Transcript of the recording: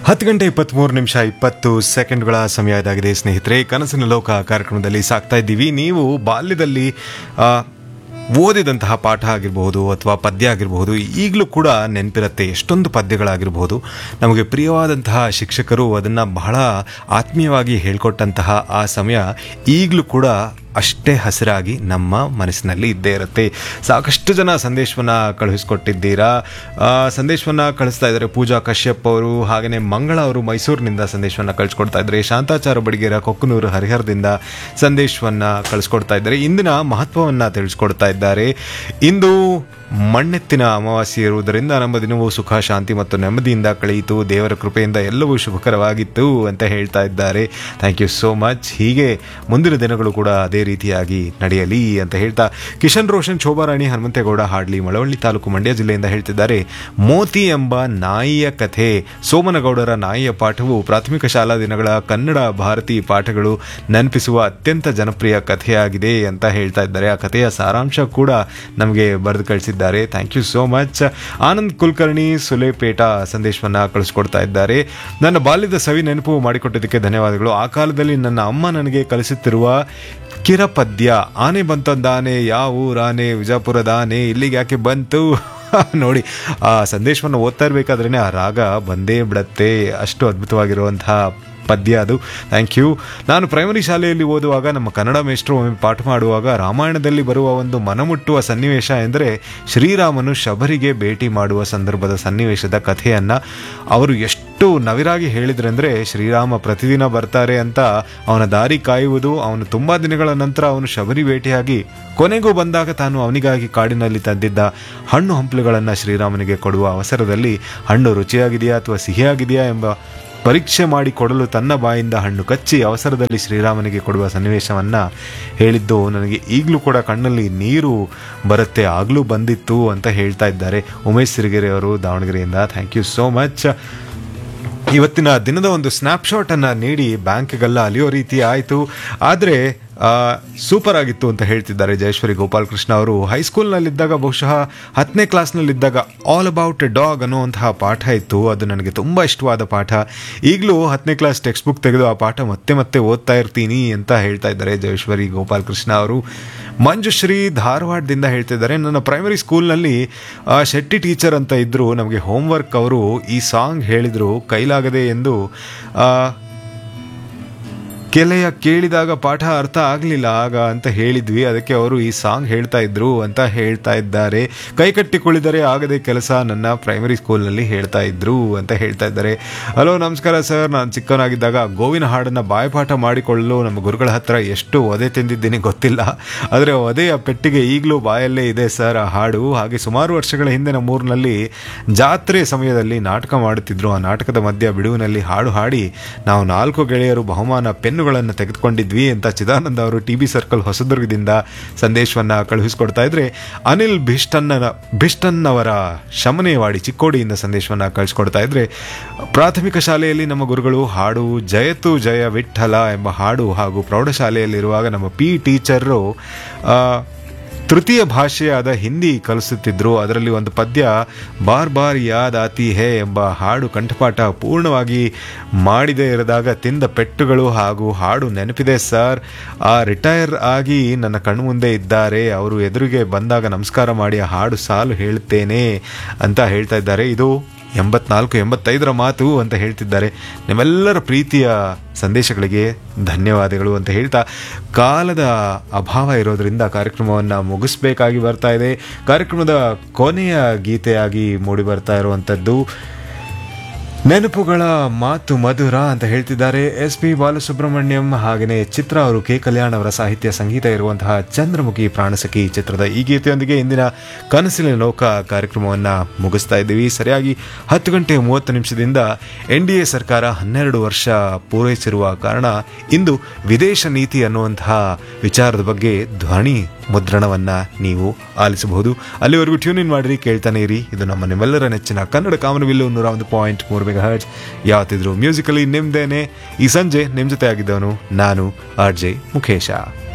ಹತ್ತು ಗಂಟೆ ಇಪ್ಪತ್ತ್ಮೂರು ನಿಮಿಷ ಇಪ್ಪತ್ತು ಸೆಕೆಂಡ್ಗಳ ಸಮಯ ಇದಾಗಿದೆ ಸ್ನೇಹಿತರೆ ಕನಸಿನ ಲೋಕ ಕಾರ್ಯಕ್ರಮದಲ್ಲಿ ಸಾಕ್ತಾ ಇದ್ದೀವಿ ನೀವು ಬಾಲ್ಯದಲ್ಲಿ ಆ, ಓದಿದಂತಹ ಪಾಠ ಆಗಿರಬಹುದು ಅಥವಾ ಪದ್ಯ ಆಗಿರಬಹುದು ಈಗಲೂ ಕೂಡ ನೆನಪಿರುತ್ತೆ ಎಷ್ಟೊಂದು ಪದ್ಯಗಳಾಗಿರಬಹುದು ನಮಗೆ ಪ್ರಿಯವಾದಂತಹ ಶಿಕ್ಷಕರು ಅದನ್ನು ಬಹಳ ಆತ್ಮೀಯವಾಗಿ ಹೇಳ್ಕೊಟ್ಟಂತಹ ಆ ಸಮಯ ಈಗಲೂ ಕೂಡ ಅಷ್ಟೇ ಹಸಿರಾಗಿ ನಮ್ಮ ಮನಸ್ಸಿನಲ್ಲಿ ಇದ್ದೇ ಇರುತ್ತೆ ಸಾಕಷ್ಟು ಜನ ಸಂದೇಶವನ್ನು ಕಳುಹಿಸ್ಕೊಟ್ಟಿದ್ದೀರಾ ಆ, ಸಂದೇಶವನ್ನು ಕಳಿಸ್ತಾ ಇದ್ದಾರೆ ಪೂಜಾ ಕಶ್ಯಪ್ ಅವರು ಹಾಗೆಯೇ ಮಂಗಳ ಅವರು ಮೈಸೂರಿನಿಂದ ಸಂದೇಶವನ್ನು ಕಳಿಸ್ಕೊಡ್ತಾ ಇದ್ದಾರೆ ಶಾಂತಾಚಾರ ಬಡಿಗೇರ ಕೊಕ್ಕನೂರು ಹರಿಹರದಿಂದ ಸಂದೇಶವನ್ನು ಕಳಿಸ್ಕೊಡ್ತಾ ಇದ್ದಾರೆ ಇಂದಿನ ಮಹತ್ವವನ್ನು ತಿಳಿಸ್ಕೊಡ್ತಾ ಇದ್ದಾರೆ ಇಂದು ಮಣ್ಣೆತ್ತಿನ ಅಮಾವಾಸ್ಯೆ ಇರುವುದರಿಂದ ನಮ್ಮ ದಿನವೂ ಸುಖ ಶಾಂತಿ ಮತ್ತು ನೆಮ್ಮದಿಯಿಂದ ಕಳೆಯಿತು ದೇವರ ಕೃಪೆಯಿಂದ ಎಲ್ಲವೂ ಶುಭಕರವಾಗಿತ್ತು ಅಂತ ಹೇಳ್ತಾ ಇದ್ದಾರೆ ಥ್ಯಾಂಕ್ ಯು ಸೋ ಮಚ್ ಹೀಗೆ ಮುಂದಿನ ದಿನಗಳು ಕೂಡ ಅದೇ ರೀತಿಯಾಗಿ ನಡೆಯಲಿ ಅಂತ ಹೇಳ್ತಾ ಕಿಶನ್ ರೋಷನ್ ಶೋಭಾರಾಣಿ ಹನುಮಂತೇಗೌಡ ಹಾಡ್ಲಿ ಮಳವಳ್ಳಿ ತಾಲೂಕು ಮಂಡ್ಯ ಜಿಲ್ಲೆಯಿಂದ ಹೇಳ್ತಿದ್ದಾರೆ ಮೋತಿ ಎಂಬ ನಾಯಿಯ ಕಥೆ ಸೋಮನಗೌಡರ ನಾಯಿಯ ಪಾಠವು ಪ್ರಾಥಮಿಕ ಶಾಲಾ ದಿನಗಳ ಕನ್ನಡ ಭಾರತಿ ಪಾಠಗಳು ನೆನಪಿಸುವ ಅತ್ಯಂತ ಜನಪ್ರಿಯ ಕಥೆಯಾಗಿದೆ ಅಂತ ಹೇಳ್ತಾ ಇದ್ದಾರೆ ಆ ಕಥೆಯ ಸಾರಾಂಶ ಕೂಡ ನಮಗೆ ಬರೆದು ಕಳಿಸಿದ್ದಾರೆ thank you so much Anand Kulkarni Sulepeta ಸಂದೇಶವನ್ನ ಕಳಿಸ್ಕೊಡ್ತಾ ಇದ್ದಾರೆ ನನ್ನ ಬಾಲ್ಯದ ಸವಿ ನೆನಪು ಮಾಡಿಕೊಟ್ಟಿದ್ದಕ್ಕೆ ಧನ್ಯವಾದಗಳು ಆ ಕಾಲದಲ್ಲಿ ನನ್ನ ಅಮ್ಮ ನನಗೆ ಕಲಿಸುತ್ತಿರುವ ಕಿರಪದ್ಯ ಆನೆ ಬಂತಂದಾನೆ ಯಾವ ಊರಾನೆ ವಿಜಾಪುರದ ಆನೆ ಇಲ್ಲಿಗೆ ಯಾಕೆ ಬಂತು ನೋಡಿ ಆ ಸಂದೇಶವನ್ನು ಓದ್ತಾ ಇರಬೇಕಾದ್ರೇ ಆ ರಾಗ ಬಂದೇ ಬಿಡತ್ತೆ ಅಷ್ಟು ಅದ್ಭುತವಾಗಿರುವಂತಹ ಪದ್ಯ ಅದು ಥ್ಯಾಂಕ್ ಯು ನಾನು ಪ್ರೈಮರಿ ಶಾಲೆಯಲ್ಲಿ ಓದುವಾಗ ನಮ್ಮ ಕನ್ನಡ ಮೇಷ್ಟ್ರು ಒಮ್ಮೆ ಪಾಠ ಮಾಡುವಾಗ ರಾಮಾಯಣದಲ್ಲಿ ಬರುವ ಒಂದು ಮನಮುಟ್ಟುವ ಸನ್ನಿವೇಶ ಎಂದರೆ ಶ್ರೀರಾಮನು ಶಬರಿಗೆ ಭೇಟಿ ಮಾಡುವ ಸಂದರ್ಭದ ಸನ್ನಿವೇಶದ ಕಥೆಯನ್ನು ಅವರು ಎಷ್ಟು ನವಿರಾಗಿ ಹೇಳಿದ್ರೆಂದರೆ ಶ್ರೀರಾಮ ಪ್ರತಿದಿನ ಬರ್ತಾರೆ ಅಂತ ಅವನ ದಾರಿ ಕಾಯುವುದು ಅವನು ತುಂಬ ದಿನಗಳ ನಂತರ ಅವನು ಶಬರಿ ಭೇಟಿಯಾಗಿ ಕೊನೆಗೂ ಬಂದಾಗ ತಾನು ಅವನಿಗಾಗಿ ಕಾಡಿನಲ್ಲಿ ತಂದಿದ್ದ ಹಣ್ಣು ಹಂಪಲುಗಳನ್ನು ಶ್ರೀರಾಮನಿಗೆ ಕೊಡುವ ಅವಸರದಲ್ಲಿ ಹಣ್ಣು ರುಚಿಯಾಗಿದೆಯಾ ಅಥವಾ ಸಿಹಿಯಾಗಿದೆಯಾ ಎಂಬ ಪರೀಕ್ಷೆ ಮಾಡಿ ಕೊಡಲು ತನ್ನ ಬಾಯಿಂದ ಹಣ್ಣು ಕಚ್ಚಿ ಅವಸರದಲ್ಲಿ ಶ್ರೀರಾಮನಿಗೆ ಕೊಡುವ ಸನ್ನಿವೇಶವನ್ನ ಹೇಳಿದ್ದು ನನಗೆ ಈಗಲೂ ಕೂಡ ಕಣ್ಣಲ್ಲಿ ನೀರು ಬರುತ್ತೆ ಆಗಲೂ ಬಂದಿತ್ತು ಅಂತ ಹೇಳ್ತಾ ಇದ್ದಾರೆ ಉಮೇಶ್ ಸಿರಿಗೆರೆ ಅವರು ದಾವಣಗೆರೆಯಿಂದ ಥ್ಯಾಂಕ್ ಯು ಸೋ ಮಚ್ ಇವತ್ತಿನ ದಿನದ ಒಂದು ಸ್ನ್ಯಾಪ್ಶಾಟ್ ಅನ್ನ ನೀಡಿ ಬ್ಯಾಂಕ್ಗೆಲ್ಲ ಅಲಿಯೋ ರೀತಿ ಆಯಿತು ಆದರೆ ಸೂಪರ್ ಆಗಿತ್ತು ಅಂತ ಹೇಳ್ತಿದ್ದಾರೆ ಜಯೇಶ್ವರಿ ಗೋಪಾಲಕೃಷ್ಣ ಅವರು ಹೈಸ್ಕೂಲ್ನಲ್ಲಿದ್ದಾಗ ಬಹುಶಃ ಹತ್ತನೇ ಕ್ಲಾಸ್ನಲ್ಲಿದ್ದಾಗ ಆಲ್ ಅಬೌಟ್ ಎ ಡಾಗ್ ಅನ್ನುವಂತಹ ಪಾಠ ಇತ್ತು ಅದು ನನಗೆ ತುಂಬ ಇಷ್ಟವಾದ ಪಾಠ ಈಗಲೂ ಹತ್ತನೇ ಕ್ಲಾಸ್ ಟೆಕ್ಸ್ಟ್ ಬುಕ್ ತೆಗೆದು ಆ ಪಾಠ ಮತ್ತೆ ಮತ್ತೆ ಓದ್ತಾ ಇರ್ತೀನಿ ಅಂತ ಹೇಳ್ತಾ ಇದ್ದಾರೆ ಜಯೇಶ್ವರಿ ಗೋಪಾಲಕೃಷ್ಣ ಅವರು ಮಂಜುಶ್ರೀ ಧಾರವಾಡದಿಂದ ಹೇಳ್ತಿದ್ದಾರೆ ನನ್ನ ಪ್ರೈಮರಿ ಸ್ಕೂಲ್ನಲ್ಲಿ ಆ, ಶೆಟ್ಟಿ ಟೀಚರ್ ಅಂತ ಇದ್ದರು ನಮಗೆ ಹೋಮ್ವರ್ಕ್ ಅವರು ಈ ಸಾಂಗ್ ಹೇಳಿದರು ಕೈಲಾಗದೆ ಎಂದು ಆ, ಕೆಲೆಯ ಕೇಳಿದಾಗ ಪಾಠ ಅರ್ಥ ಆಗಲಿಲ್ಲ ಆಗ ಅಂತ ಹೇಳಿದ್ವಿ ಅದಕ್ಕೆ ಅವರು ಈ ಸಾಂಗ್ ಹೇಳ್ತಾ ಇದ್ರು ಅಂತ ಹೇಳ್ತಾ ಇದ್ದಾರೆ ಕೈ ಕಟ್ಟಿ ಕುಳಿದರೆ ಆಗದೆ ಕೆಲಸ ನನ್ನ ಪ್ರೈಮರಿ ಸ್ಕೂಲ್ನಲ್ಲಿ ಹೇಳ್ತಾ ಇದ್ರು ಅಂತ ಹೇಳ್ತಾ ಇದ್ದಾರೆ ಹಲೋ ನಮಸ್ಕಾರ ಸರ್ ನಾನು ಚಿಕ್ಕವನಾಗಿದ್ದಾಗ ಗೋವಿನ ಹಾಡನ್ನು ಬಾಯ್ಪಾಠ ಮಾಡಿಕೊಳ್ಳಲು ನಮ್ಮ ಗುರುಗಳ ಹತ್ರ ಎಷ್ಟು ಒದೆ ತಿಂದಿದ್ದೀನಿ ಗೊತ್ತಿಲ್ಲ ಆದರೆ ಒದೆಯ ಪೆಟ್ಟಿಗೆ ಈಗಲೂ ಬಾಯಲ್ಲೇ ಇದೆ ಸರ್ ಆ ಹಾಡು ಹಾಗೆ ಸುಮಾರು ವರ್ಷಗಳ ಹಿಂದೆ ನಮ್ಮೂರಿನಲ್ಲಿ ಜಾತ್ರೆ ಸಮಯದಲ್ಲಿ ನಾಟಕ ಮಾಡುತ್ತಿದ್ರು ಆ ನಾಟಕದ ಮಧ್ಯ ಬಿಡುವಿನಲ್ಲಿ ಹಾಡು ಹಾಡಿ ನಾವು ನಾಲ್ಕು ಗೆಳೆಯರು ಬಹುಮಾನ ಪೆನ್ನುಗಳನ್ನು ತೆಗೆದುಕೊಂಡಿದ್ವಿ ಅಂತ ಚಿದಾನಂದ ಅವರು ಟಿ ಬಿ ಸರ್ಕಲ್ ಹೊಸದುರ್ಗದಿಂದ ಸಂದೇಶವನ್ನ ಕಳುಹಿಸ್ಕೊಡ್ತಾ ಇದ್ರೆ ಅನಿಲ್ ಭಿಷ್ಟನ್ನ ಭಿಷ್ಟನ್ನವರ ಶಮನೇವಾಡಿ ಚಿಕ್ಕೋಡಿಯಿಂದ ಸಂದೇಶವನ್ನ ಕಳಿಸ್ಕೊಡ್ತಾ ಇದ್ರೆ ಪ್ರಾಥಮಿಕ ಶಾಲೆಯಲ್ಲಿ ನಮ್ಮ ಗುರುಗಳು ಹಾಡು ಜಯತು ಜಯ ವಿಠಲ ಎಂಬ ಹಾಡು ಹಾಗೂ ಪ್ರೌಢಶಾಲೆಯಲ್ಲಿರುವಾಗ ನಮ್ಮ ಪಿ ಟೀಚರು ತೃತೀಯ ಭಾಷೆಯಾದ ಹಿಂದಿ ಕಲಿಸುತ್ತಿದ್ರು ಅದರಲ್ಲಿ ಒಂದು ಪದ್ಯ ಬಾರ್ ಬಾರ್ ಯಾದ್ ಆತಿ ಹೇ ಎಂಬ ಹಾಡು ಕಂಠಪಾಠ ಪೂರ್ಣವಾಗಿ ಮಾಡದೇ ಇರದಾಗ ತಿಂದ ಪೆಟ್ಟುಗಳು ಹಾಗೂ ಹಾಡು ನೆನಪಿದೆ ಸರ್ ಆ ರಿಟೈರ್ ಆಗಿ ನನ್ನ ಕಣ್ಮುಂದೆ ಇದ್ದಾರೆ ಅವರು ಎದುರಿಗೆ ಬಂದಾಗ ನಮಸ್ಕಾರ ಮಾಡಿ ಆ ಹಾಡು ಸಾಲು ಹೇಳುತ್ತೇನೆ ಅಂತ ಹೇಳ್ತಾ ಇದ್ದಾರೆ ಇದು ಎಂಬತ್ನಾಲ್ಕು ಎಂಬತ್ತೈದರ ಮಾತು ಅಂತ ಹೇಳ್ತಿದ್ದಾರೆ ನಿಮ್ಮೆಲ್ಲರ ಪ್ರೀತಿಯ ಸಂದೇಶಗಳಿಗೆ ಧನ್ಯವಾದಗಳು ಅಂತ ಹೇಳ್ತಾ ಕಾಲದ ಅಭಾವ ಇರೋದ್ರಿಂದ ಕಾರ್ಯಕ್ರಮವನ್ನು ಮುಗಿಸ್ಬೇಕಾಗಿ ಬರ್ತಾ ಇದೆ ಕಾರ್ಯಕ್ರಮದ ಕೊನೆಯ ಗೀತೆಯಾಗಿ ಮೂಡಿ ಬರ್ತಾ ಇರುವಂಥದ್ದು ನೆನಪುಗಳ ಮಾತು ಮಧುರ ಅಂತ ಹೇಳ್ತಿದ್ದಾರೆ ಎಸ್ ಪಿ ಬಾಲಸುಬ್ರಹ್ಮಣ್ಯಂ ಹಾಗೆಯೇ ಚಿತ್ರ ಅವರು ಕೆ ಕಲ್ಯಾಣ್ ಅವರ ಸಾಹಿತ್ಯ ಸಂಗೀತ ಇರುವಂತಹ ಚಂದ್ರಮುಖಿ ಪ್ರಾಣಸಖಿ ಚಿತ್ರದ ಈ ಗೀತೆಯೊಂದಿಗೆ ಇಂದಿನ ಕನಸಿನ ಲೋಕ ಕಾರ್ಯಕ್ರಮವನ್ನು ಮುಗಿಸ್ತಾ ಇದ್ದೀವಿ ಸರಿಯಾಗಿ ಹತ್ತು ಗಂಟೆ ಮೂವತ್ತು ನಿಮಿಷದಿಂದ ಎನ್ ಡಿ ಎ ಸರ್ಕಾರ ಹನ್ನೆರಡು ವರ್ಷ ಪೂರೈಸಿರುವ ಕಾರಣ ಇಂದು ವಿದೇಶ ನೀತಿ ಅನ್ನುವಂತಹ ವಿಚಾರದ ಬಗ್ಗೆ ಧ್ವನಿ ಮುದ್ರಣವನ್ನ ನೀವು ಆಲಿಸಬಹುದು ಅಲ್ಲಿವರೆಗೂ ಟ್ಯೂನ್ ಇನ್ ಮಾಡಿರಿ ಕೇಳ್ತಾನೆ ಇರಿ ಇದು ನಮ್ಮ ನಿಮ್ಮೆಲ್ಲರ ನೆಚ್ಚಿನ ಕನ್ನಡ ಕಾಮನವಿಲ್ಲು ನೂರ ಒಂದು ಪಾಯಿಂಟ್ ಮೂರು ಮೆಗಾ ಹರ್ಟ್ಸ್ ಯಾವತ್ತಿದ್ರು ಮ್ಯೂಸಿಕಲಿ ನಿಮ್ದೇನೆ ಈ ಸಂಜೆ ನಿಮ್ ಜೊತೆ ಆಗಿದ್ದವನು ನಾನು ಆರ್ ಜೆ ಮುಖೇಶ